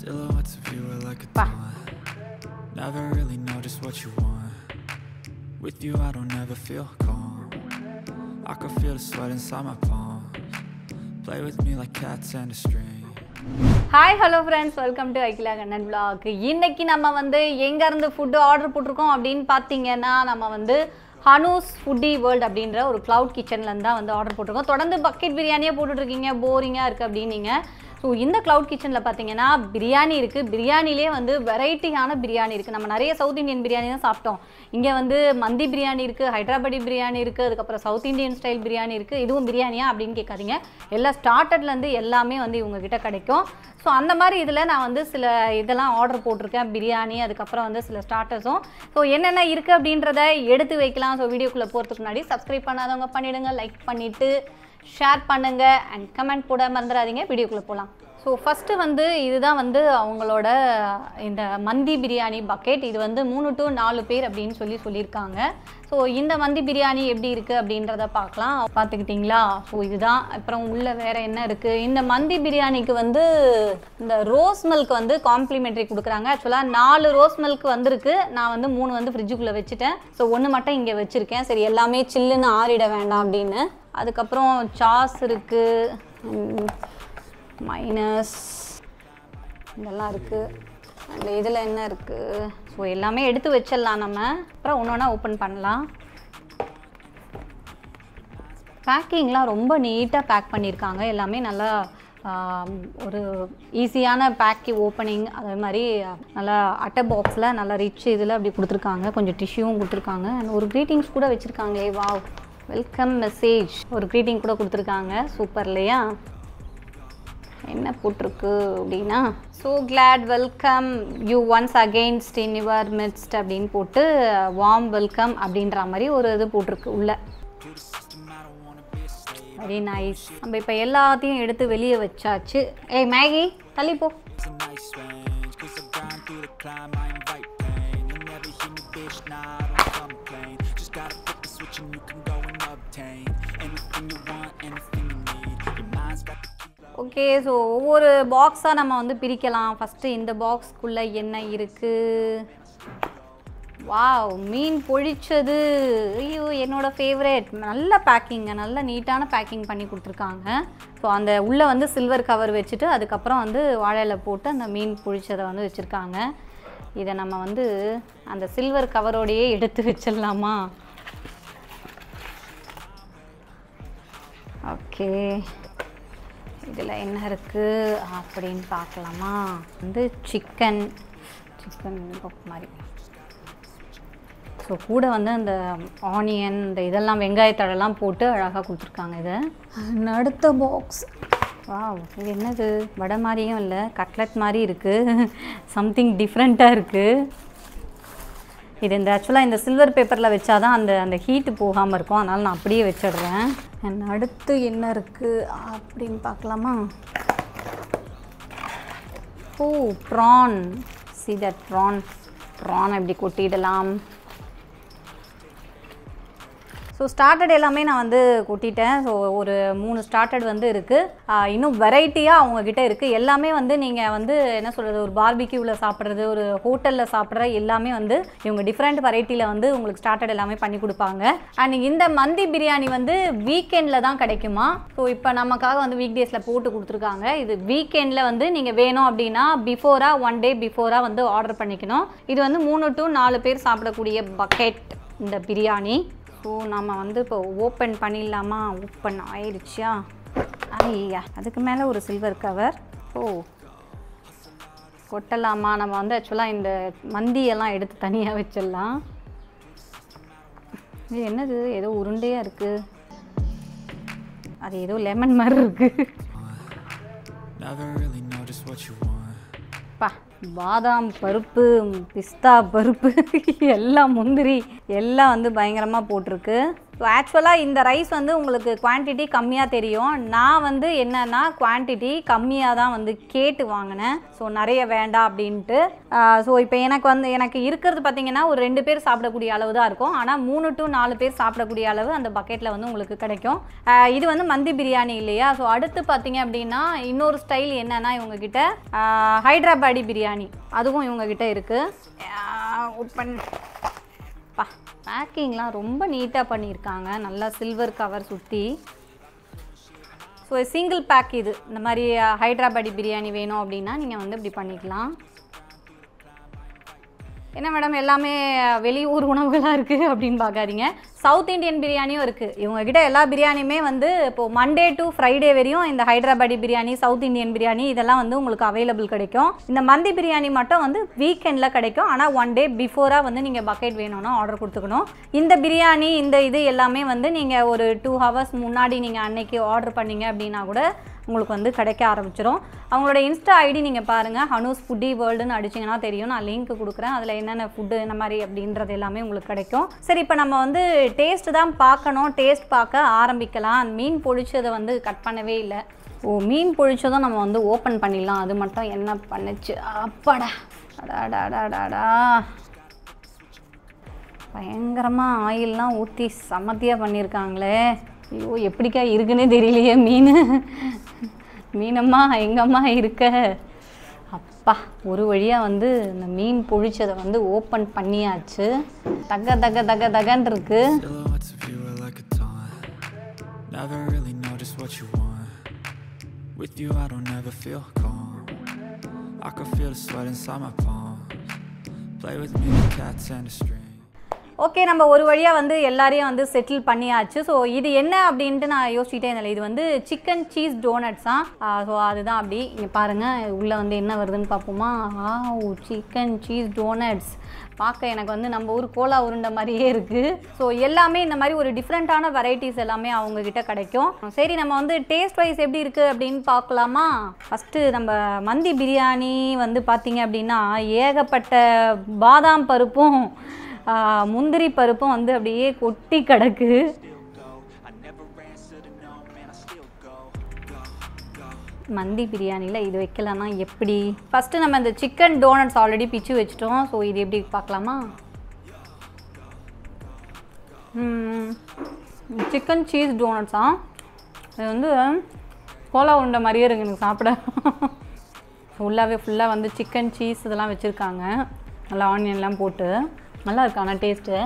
Silhouettes of you are like a Pa. taunt. Never really know just what you want. With you, I don't ever feel calm. I can feel the sweat inside my palms. Play with me like cats and a string. Hi hello friends welcome to Akila Kannan vlog இன்னைக்கு நம்ம வந்து எங்கேருந்து food order போட்டிருக்கோம் அப்படின்னு பார்த்தீங்கன்னா நம்ம வந்து ஹனூஸ் foodie world அப்படின்ற ஒரு க்ளவுட் கிச்சன்லேருந்து தான் வந்து ஆர்டர் போட்டிருக்கோம் தொடர்ந்து பக்கெட் பிரியாணியே போட்டுட்ருக்கீங்க போரிங்காக இருக்குது அப்படின்னீங்க ஸோ இந்த க்ளவுட் கிச்சனில் பார்த்தீங்கன்னா பிரியாணி இருக்குது பிரியாணிலே வந்து வெரைட்டியான பிரியாணி இருக்குது நம்ம நிறைய சவுத் இந்தியன் பிரியாணி தான் சாப்பிட்டோம் இங்கே வந்து மந்தி பிரியாணி இருக்குது ஹைதராபாடி பிரியாணி இருக்குது அதுக்கப்புறம் சவுத் இந்தியன் ஸ்டைல் பிரியாணி இருக்குது இதுவும் பிரியாணியா அப்படின்னு கேட்காதீங்க எல்லா ஸ்டார்டர்லேருந்து எல்லாமே வந்து இவங்க கிட்ட கிடைக்கும் ஸோ அந்த மாதிரி இதில் நான் வந்து சில இதெல்லாம் ஆர்டர் போட்டிருக்கேன் பிரியாணி அதுக்கப்புறம் வந்து சில ஸ்டார்டர்ஸும் ஸோ என்னென்ன இருக்குது அப்படின்றத எடுத்து வைக்கலாம் ஸோ வீடியோக்குள்ளே போகிறதுக்கு முன்னாடி சப்ஸ்கிரைப் பண்ணாதவங்க பண்ணிவிடுங்க லைக் பண்ணிவிட்டு ஷேர் பண்ணுங்கள் அண்ட் கமெண்ட் போட மறந்துடாதீங்க வீடியோக்குள்ளே போகலாம் ஸோ ஃபஸ்ட்டு வந்து இதுதான் வந்து அவங்களோட இந்த மந்தி பிரியாணி பக்கெட் இது வந்து மூணு டு நாலு பேர் அப்படின்னு சொல்லி சொல்லியிருக்காங்க ஸோ இந்த மந்தி பிரியாணி எப்படி இருக்குது அப்படின்றத பார்க்கலாம் பார்த்துக்கிட்டிங்களா ஸோ இதுதான் அப்புறம் உள்ளே வேறு என்ன இருக்குது இந்த மந்தி பிரியாணிக்கு வந்து இந்த ரோஸ் மில்க் வந்து காம்ப்ளிமெண்ட்ரி கொடுக்குறாங்க ஆக்சுவலாக நாலு ரோஸ் மில்க் வந்திருக்கு நான் வந்து மூணு வந்து ஃப்ரிட்ஜுக்குள்ளே வச்சுட்டேன் ஸோ ஒன்று மட்டும் இங்கே வச்சுருக்கேன் சரி எல்லாமே சில்லுன்னு ஆறிட வேண்டாம் அப்படின்னு அதுக்கப்புறம் சாஸ் இருக்குது மைனஸ் இதெல்லாம் இருக்குது அண்ட் இதில் என்ன இருக்குது ஸோ எல்லாமே எடுத்து வச்சிடலாம் நம்ம அப்புறம் ஒன்று ஒன்றா ஓப்பன் பண்ணலாம் பேக்கிங்லாம் ரொம்ப நீட்டாக பேக் பண்ணியிருக்காங்க எல்லாமே நல்லா ஆம், ஒரு ஈஸியான பேக்கி ஓப்பனிங் அதே மாதிரி நல்லா அட்டை பாக்ஸில் நல்லா ரிச் இதில் அப்படி கொடுத்துருக்காங்க கொஞ்சம் டிஷ்யூவும் கொடுத்துருக்காங்க அண்ட் ஒரு க்ரீட்டிங்ஸ் கூட வச்சுருக்காங்களே வாவ் வெல்கம் மெசேஜ் ஒரு க்ரீட்டிங் கூட கொடுத்துருக்காங்க சூப்பர் இல்லையா என்ன போட்டிருக்கு அப்படின்னா so glad welcome you once against in your midst அப்படின்னு போட்டு வார்ம் வெல்கம் அப்படின்ற மாதிரி ஒரு இது போட்டிருக்கு உள்ள வெரி நைஸ் நம்ம இப்போ எல்லாத்தையும் எடுத்து வெளியே வச்சாச்சு ஏய் மேகி தள்ளி போ It's a nice range, cause I grind through the climb, I invite pain. You never hear me, bitch, nah, I don't complain. Just gotta flip the switch and you can go and obtain anything you want, anything you need. Your mind's got the key. Okay so ஒவ்வொரு பாக்ஸாக நம்ம வந்து பிரிக்கலாம் first இந்த பாக்ஸ்க்குள்ளே என்ன இருக்குது wow மீன் பொழிச்சது ஐயோ என்னோட ஃபேவரேட் நல்ல பேக்கிங்க நல்ல நீட்டான பேக்கிங் பண்ணி கொடுத்துருக்காங்க ஸோ அந்த உள்ளே வந்து சில்வர் கவர் வச்சுட்டு அதுக்கப்புறம் வந்து வாழையில போட்டு அந்த மீன் பொழிச்சதை வந்து வச்சுருக்காங்க இதை நம்ம வந்து அந்த சில்வர் கவரோடையே எடுத்து வச்சிடலாமா ஓகே இதில் என்ன இருக்குது அப்படின்னு பார்க்கலாமா வந்து சிக்கன் சிக்கன் மாதிரி ஸோ கூட வந்து அந்த ஆனியன் இந்த இதெல்லாம் வெங்காயத்தடெல்லாம் போட்டு அழகாக கொடுத்துருக்காங்க இதை And அடுத்த பாக்ஸ் வாவ் இது என்னது வடை மாதிரியும் இல்லை கட்லட் மாதிரி இருக்குது சம்திங் டிஃப்ரெண்ட்டாக இருக்குது இது இந்த ஆக்சுவலாக இந்த சில்வர் பேப்பரில் வச்சா தான் அந்த அந்த ஹீட்டு போகாமல் இருக்கும் அதனால் நான் அப்படியே வச்சிடுறேன் அண்ட் அடுத்து என்ன இருக்குது அப்படின்னு பார்க்கலாமா oh prawn see that prawn prawn எப்படி கொட்டிடலாம் ஸோ ஸ்டார்டட் எல்லாமே நான் வந்து கொட்டிட்டேன் ஸோ ஒரு மூணு ஸ்டார்டட் வந்து இருக்குது இன்னும் வெரைட்டியாக அவங்கக்கிட்ட இருக்குது எல்லாமே வந்து நீங்கள் வந்து என்ன சொல்கிறது ஒரு பார்பிக்யூவில் சாப்பிட்றது ஒரு ஹோட்டலில் சாப்பிட்ற எல்லாமே வந்து இவங்க டிஃப்ரெண்ட் வெரைட்டியில் வந்து உங்களுக்கு ஸ்டார்டட் எல்லாமே பண்ணி கொடுப்பாங்க அண்ட் இந்த மந்தி பிரியாணி வந்து வீக்கெண்டில் தான் கிடைக்குமா ஸோ இப்போ நமக்காக வந்து வீக் டேஸில் போட்டு கொடுத்துருக்காங்க இது வீக்கெண்டில் வந்து நீங்கள் வேணும் அப்படின்னா பிஃபோராக ஒன் டே பிஃபோராக வந்து ஆர்டர் பண்ணிக்கணும் இது வந்து மூணு டு நாலு பேர் சாப்பிடக்கூடிய பக்கெட் இந்த பிரியாணி ஸோ நம்ம வந்து இப்போ ஓப்பன் பண்ணிடலாமா ஓப்பன் ஆயிடுச்சா ஐயா அதுக்கு மேலே ஒரு சில்வர் கவர் ஓ கொட்டலாமா நம்ம வந்து ஆக்சுவலாக இந்த மந்தியெல்லாம் எடுத்து தனியாக வச்சிடலாம் இது என்னது ஏதோ உருண்டையாக இருக்குது அது ஏதோ லெமன் மாதிரி இருக்குது Never really know just what you want. பா பாதாம் பருப்பு பிஸ்தா பருப்பு எல்லாம் முந்திரி எல்லாம் வந்து பயங்கரமாக போட்டிருக்கு ஸோ ஆக்சுவலாக இந்த ரைஸ் வந்து உங்களுக்கு குவான்டிட்டி கம்மியாக தெரியும் நான் வந்து என்னன்னா குவான்டிட்டி கம்மியாக தான் வந்து கேட்டு வாங்கினேன் ஸோ நிறைய வேண்டாம் அப்படின்ட்டு ஸோ இப்போ எனக்கு வந்து எனக்கு இருக்கிறது பார்த்தீங்கன்னா ஒரு ரெண்டு பேர் சாப்பிடக்கூடிய அளவு தான் இருக்கும் ஆனால் மூணு டு நாலு பேர் சாப்பிடக்கூடிய அளவு அந்த பக்கெட்டில் வந்து உங்களுக்கு கிடைக்கும் ஆஹ் இது வந்து மந்தி பிரியாணி இல்லையா ஸோ அடுத்து பார்த்தீங்க அப்படின்னா இன்னொரு ஸ்டைல் என்னன்னா இவங்ககிட்ட ஆஹ் ஹைதராபாடி பிரியாணி அதுவும் இவங்ககிட்ட இருக்குது ஓப்பன் பா பேக்கிங்லாம் ரொம்ப நீட்டாக பண்ணியிருக்காங்க நல்லா சில்வர் கவர் சுற்றி ஸோ சிங்கிள் பேக் இது இந்த மாதிரி ஹைதராபாடி பிரியாணி வேணும் அப்படின்னா நீங்கள் வந்து இப்படி பண்ணிக்கலாம் என்ன மேடம் எல்லாமே வெளியூர் உணவுகளாக இருக்குது அப்படின்னு பார்க்காதீங்க சவுத் இந்தியன் பிரியாணியும் இருக்குது இவங்ககிட்ட எல்லா பிரியாணியுமே வந்து இப்போது மண்டே டு ஃப்ரைடே வரையும் இந்த ஹைதராபாடி பிரியாணி சவுத் இந்தியன் பிரியாணி இதெல்லாம் வந்து உங்களுக்கு அவைலபிள் கிடைக்கும் இந்த மந்தி பிரியாணி மட்டும் வந்து வீக்கெண்டில் கிடைக்கும் ஆனால் ஒன் டே பிஃபோராக வந்து நீங்கள் பக்கெட் வேணும்னா ஆர்டர் கொடுத்துக்கணும் இந்த பிரியாணி இந்த இது எல்லாமே வந்து நீங்கள் ஒரு டூ ஹவர்ஸ் முன்னாடி நீங்கள் அன்னைக்கு ஆர்டர் பண்ணீங்க அப்படின்னா கூட உங்களுக்கு வந்து கிடைக்க ஆரம்பிச்சிடும் அவங்களோட இன்ஸ்டா ஐடி நீங்கள் பாருங்கள் ஹனூஸ் ஃபுட்டி வேர்ல்டுன்னு அடிச்சிங்கன்னா தெரியும் நான் லிங்க் கொடுக்குறேன் அதில் என்னென்ன ஃபுட்டு இந்த மாதிரி அப்படின்றது எல்லாமே உங்களுக்கு கிடைக்கும் சரி இப்போ நம்ம வந்து டேஸ்ட் தான் பார்க்கணும் டேஸ்ட் பார்க்க ஆரம்பிக்கலாம் அந்த மீன் பொழிச்சதை வந்து கட் பண்ணவே இல்லை ஓ மீன் பொழிச்சதும் நம்ம வந்து ஓப்பன் பண்ணிடலாம் அது மட்டும் என்ன பண்ணுச்சு அப்பாடா அடாடாடாடாடா பயங்கரமாக ஆயில்லாம் ஊற்றி சமத்தியாக பண்ணியிருக்காங்களே ஐயோ எப்படிக்கா இருக்குன்னே தெரியலையே மீன் மீனம்மா எங்கம்மா இருக்க அப்பா ஒரு வழியாக வந்து இந்த மீன் பொழிச்சதை வந்து ஓப்பன் பண்ணியாச்சு தக தக தக தகன்னு இருக்கு Silhouettes of you are like a taunt. Never really know just what you want. With you, I don't ever feel calm. I can feel the sweat inside my palms. Play with me like cats and a string. Okay நம்ம ஒரு வழியாக வந்து எல்லாரையும் வந்து settle பண்ணியாச்சு so இது என்ன அப்படின்ட்டு நான் யோசிச்சிட்டே இருந்தேன் இது வந்து சிக்கன் சீஸ் டோனட்ஸ் தான் ஸோ அதுதான் அப்படி இங்கே பாருங்கள் உள்ளே வந்து என்ன வருதுன்னு பார்ப்போமா ஆ சிக்கன் சீஸ் டோனட்ஸ் பார்க்க எனக்கு வந்து நம்ம ஊர் கோலா உருண்டை மாதிரியே இருக்குது ஸோ எல்லாமே இந்த மாதிரி ஒரு டிஃப்ரெண்ட்டான வெரைட்டிஸ் எல்லாமே அவங்கக்கிட்ட கிடைக்கும் சரி நம்ம வந்து டேஸ்ட் வைஸ் எப்படி இருக்குது அப்படின்னு பார்க்கலாமா ஃபஸ்ட்டு நம்ம மந்தி பிரியாணி வந்து பார்த்தீங்க அப்படின்னா ஏகப்பட்ட பாதாம் பருப்பும் ஆ, முந்திரி பருப்பும் வந்து அப்படியே கொட்டி கிடக்கு மந்தி பிரியாணியில் இது வைக்கலன்னா எப்படி ஃபஸ்ட்டு நம்ம இந்த சிக்கன் டோனட்ஸ் ஆல்ரெடி பிச்சு வச்சிட்டோம் ஸோ இது எப்படி பார்க்கலாமா சிக்கன் சீஸ் டோனட்ஸா இது வந்து கோலா உருண்டை மாதிரியே இருக்கு எனக்கு சாப்பிட ஃபுல்லாகவே ஃபுல்லாக வந்து சிக்கன் சீஸ் இதெல்லாம் வச்சுருக்காங்க நல்லா ஆனியன்லாம் போட்டு நல்லா இருக்கு ஆனால் டேஸ்ட்டு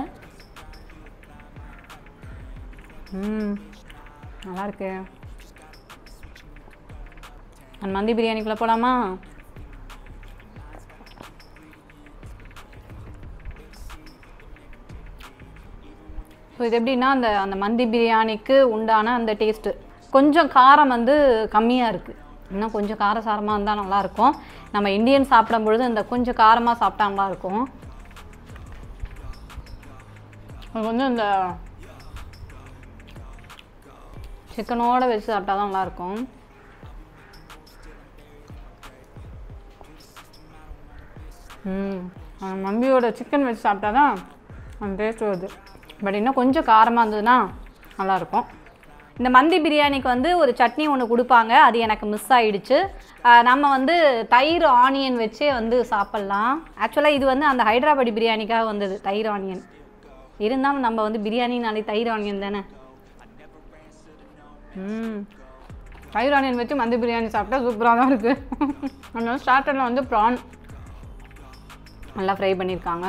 ம் நல்லா இருக்கு அந்த மந்தி பிரியாணிக்குள்ளே போகலாமா ஸோ இது எப்படின்னா அந்த அந்த மந்தி பிரியாணிக்கு உண்டான அந்த டேஸ்ட்டு கொஞ்சம் காரம் வந்து கம்மியாக இருக்குது இன்னும் கொஞ்சம் காரசாரமாக இருந்தால் நல்லாயிருக்கும் நம்ம இந்தியன் சாப்பிடும் பொழுது இந்த கொஞ்சம் காரமாக சாப்பிட்டா நல்லா இருக்கும் அது வந்து இந்த சிக்கனோட வச்சு சாப்பிட்டா தான் நல்லாயிருக்கும் ம் அந்த மம்பியோட சிக்கன் வச்சு சாப்பிட்டா தான் அந்த டேஸ்ட் வருது பட் இன்னும் கொஞ்சம் காரமாக இருந்ததுன்னா நல்லாயிருக்கும் இந்த மந்தி பிரியாணிக்கு வந்து ஒரு சட்னி ஒன்று கொடுப்பாங்க அது எனக்கு மிஸ் ஆயிடுச்சு ஆஹ் நம்ம வந்து தயிர் ஆனியன் வச்சே வந்து சாப்பிட்லாம் ஆக்சுவலாக இது வந்து அந்த ஹைதராபாடி பிரியாணிக்காக வந்தது தயிர் ஆனியன் இருந்தாலும் நம்ம வந்து பிரியாணினாலே தயிர் ஆனியன் தானே ம் தயிர் ஆனியன் வச்சு மந்தி பிரியாணி சாப்பிட்டா சூப்பராக தான் இருக்குது அதனால ஸ்டார்டரில் வந்து ப்ரான் நல்லா ஃப்ரை பண்ணியிருக்காங்க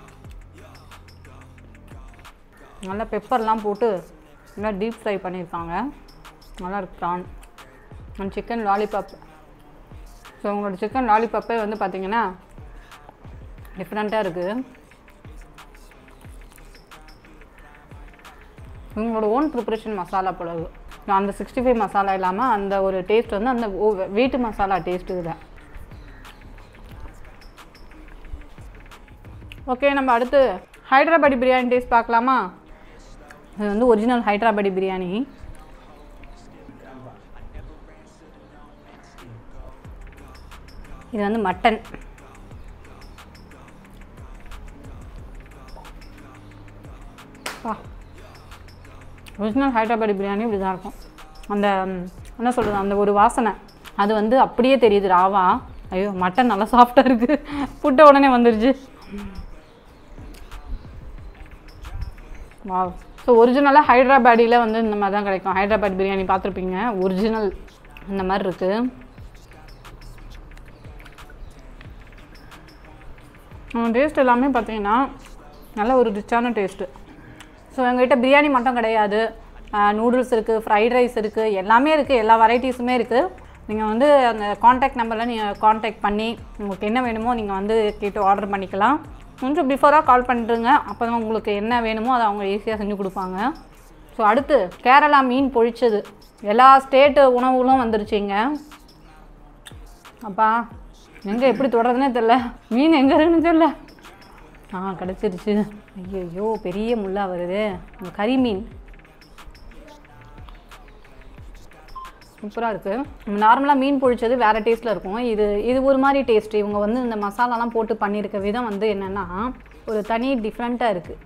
நல்லா பெப்பர்லாம் போட்டு நல்லா டீப் ஃப்ரை பண்ணியிருக்காங்க நல்லா இருக்கு prawn and chicken lollipop so உங்களோட சிக்கன் லாலிபாப்பே வந்து பார்த்தீங்கன்னா டிஃப்ரெண்ட்டாக இருக்குது உங்களோட ஓன் ப்ரிப்பரேஷன் மசாலா புலவு அந்த சிக்ஸ்டி ஃபைவ் மசாலா இல்லாமல் அந்த ஒரு டேஸ்ட் வந்து அந்த ஓ- வீட்டு மசாலா டேஸ்ட் இதுதான் ஓகே நம்ம அடுத்து ஹைதராபாடி பிரியாணி டேஸ்ட் பார்க்கலாமா இது வந்து ஒரிஜினல் ஹைதராபாடி பிரியாணி இது வந்து மட்டன் வா ஒரிஜினல் ஹைதராபாடி பிரியாணி இப்படி தான் இருக்கும் அந்த ம், என்ன சொல்கிறது அந்த ஒரு வாசனை அது வந்து அப்படியே தெரியுது ராவா ஐயோ மட்டன் நல்லா சாஃப்டாக இருக்குது புட்ட உடனே வந்துருச்சு வா ஸோ ஒரிஜினலாக ஹைதராபாடியில் வந்து இந்த மாதிரி தான் கிடைக்கும் ஹைதராபாத் பிரியாணி பார்த்துருப்பீங்க ஒரிஜினல் இந்த மாதிரி இருக்குது டேஸ்ட் எல்லாமே பார்த்தீங்கன்னா நல்ல ஒரு ரிச்சான டேஸ்ட்டு ஸோ எங்ககிட்ட பிரியாணி மட்டும் கிடையாது நூடுல்ஸ் இருக்குது ஃப்ரைட் ரைஸ் இருக்குது எல்லாமே இருக்குது எல்லா வெரைட்டிஸுமே இருக்குது நீங்கள் வந்து அந்த காண்டாக்ட் நம்பரில் நீங்கள் காண்டாக்ட் பண்ணி உங்களுக்கு என்ன வேணுமோ நீங்கள் வந்து கேட்டு ஆர்டர் பண்ணிக்கலாம் கொஞ்சம் பிஃபோராக கால் பண்ணிட்டுருங்க அப்போ தான் உங்களுக்கு என்ன வேணுமோ அதை அவங்க ஈஸியாக செஞ்சு கொடுப்பாங்க ஸோ அடுத்து கேரளா மீன் பொழிச்சது எல்லா ஸ்டேட்டு உணவுகளும் வந்துருச்சுங்க அப்பா எங்கே எப்படி தொடர்றதுனே தெரில மீன் எங்கே இருக்குன்னு தெரில ஆ கிடச்சிருச்சு ஐயோ பெரிய முள்ளா வருது இந்த கறி மீன் சூப்பராக இருக்குது நார்மலாக மீன் பொழிச்சது வேறு டேஸ்ட்டில் இருக்கும் இது இது ஒரு மாதிரி டேஸ்ட் இவங்க வந்து இந்த மசாலாலாம் போட்டு பண்ணியிருக்க விதம் வந்து என்னென்னா ஒரு தனி டிஃப்ரெண்ட்டாக இருக்குது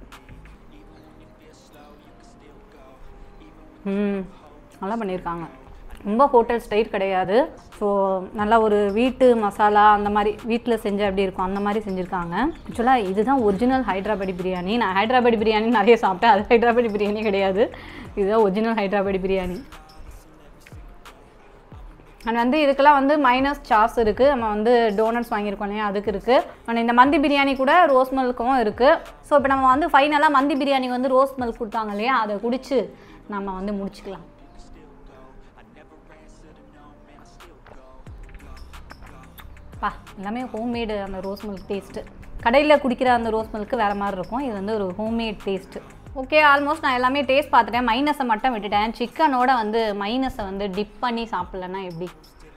ம் நல்லா பண்ணியிருக்காங்க ரொம்ப ஹோட்டல் ஸ்டைல் கிடையாது ஸோ நல்லா ஒரு வீட்டு மசாலா அந்த மாதிரி வீட்டில் செஞ்ச எப்படி இருக்கும் அந்த மாதிரி செஞ்சுருக்காங்க ஆக்சுவலாக இதுதான் ஒரிஜினல் ஹைதராபாடி பிரியாணி நான் ஹைதராபாடி பிரியாணி நிறைய சாப்பிட்டேன் அது ஹைதராபாடி பிரியாணி கிடையாது இதுதான் ஒரிஜினல் ஹைதராபாடி பிரியாணி அண்ட் வந்து இதுக்கெல்லாம் வந்து மைனஸ் சாஸ் இருக்குது நம்ம வந்து டோனட்ஸ் வாங்கியிருக்கோம் இல்லையா அதுக்கு இருக்குது அண்ட் இந்த மந்தி பிரியாணி கூட ரோஸ் மில்க்கும் இருக்குது ஸோ இப்போ நம்ம வந்து ஃபைனலாக மந்தி பிரியாணி வந்து ரோஸ் மில்க் கொடுத்தாங்க இல்லையா அதை குடிச்சு நம்ம வந்து முடிச்சுக்கலாம் பா எல்லாமே ஹோம்மேடு அந்த ரோஸ் மில்க் டேஸ்ட்டு கடையில் குடிக்கிற அந்த ரோஸ் மில்க்கு வேறு மாதிரி இருக்கும் இது வந்து ஒரு ஹோம்மேட் டேஸ்ட்டு ஓகே ஆல்மோஸ்ட் நான் எல்லாமே டேஸ்ட் பார்த்துட்டேன் மைனஸை மட்டும் விட்டுட்டேன் சிக்கனோட வந்து மைனஸை வந்து டிப் பண்ணி சாப்பிட்லன்னா எப்படி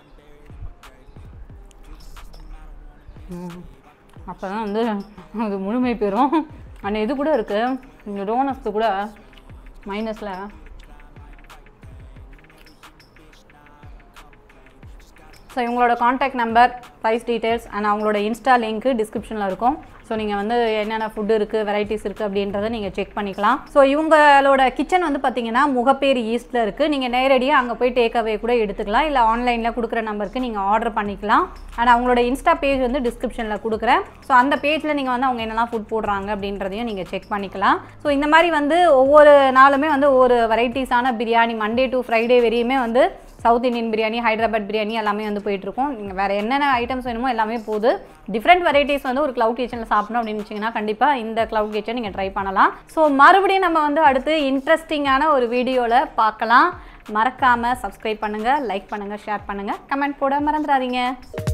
அப்போ தான் வந்து அது முழுமை பெறும் அண்ட் இது கூட இருக்குது இந்த டோனஸ்க்கு கூட மைனஸில் ஸோ இவங்களோட contact number price details and அவங்களோட இன்ஸ்டா லிங்க்கு டிஸ்கிரிப்ஷனில் இருக்கும் ஸோ நீங்கள் வந்து என்னென்ன ஃபுட்டு இருக்குது வெரைட்டிஸ் இருக்குது அப்படின்றத நீங்கள் செக் பண்ணிக்கலாம் ஸோ இவங்களோட கிச்சன் வந்து பார்த்தீங்கன்னா முகப்பேர் ஈஸ்ட்டில் இருக்குது நீங்கள் நேரடியாக அங்கே போய் டேக் அவே கூட எடுத்துக்கலாம் இல்லை ஆன்லைனில் கொடுக்குற நம்பருக்கு நீங்கள் ஆர்டர் பண்ணிக்கலாம் அண்ட் அவங்களோட இன்ஸ்டா பேஜ் வந்து டிஸ்கிரிப்ஷனில் கொடுக்குறேன் ஸோ அந்த பேஜில் நீங்கள் வந்து அவங்க என்னெல்லாம் ஃபுட் போடுறாங்க அப்படின்றதையும் நீங்கள் செக் பண்ணிக்கலாம் ஸோ இந்த மாதிரி வந்து ஒவ்வொரு நாளுமே வந்து ஒவ்வொரு வெரைட்டிஸான பிரியாணி மண்டே டு ஃப்ரைடே வரையுமே வந்து சவுத் இந்தியன் பிரியாணி ஹைதராபாத் பிரியாணி எல்லாமே வந்து போயிட்டுருக்கும் நீங்கள் வேறு என்னென்ன ஐட்டம்ஸ் வேணுமோ எல்லாமே போகுது டிஃப்ரெண்ட் வெரைட்டிஸ் வந்து ஒரு க்ளவுட் கிச்சனில் சாப்பிடணும் அப்படின்னு வச்சிங்கன்னா கண்டிப்பாக இந்த க்ளவுட் கிச்சன் நீங்கள் ட்ரை பண்ணலாம் ஸோ மறுபடியும் நம்ம வந்து அடுத்து இன்ட்ரெஸ்டிங்கான ஒரு வீடியோவில் பார்க்கலாம் மறக்காமல் சப்ஸ்கிரைப் பண்ணுங்கள் லைக் பண்ணுங்கள் ஷேர் பண்ணுங்கள் கமெண்ட் போட மறந்துடாதீங்க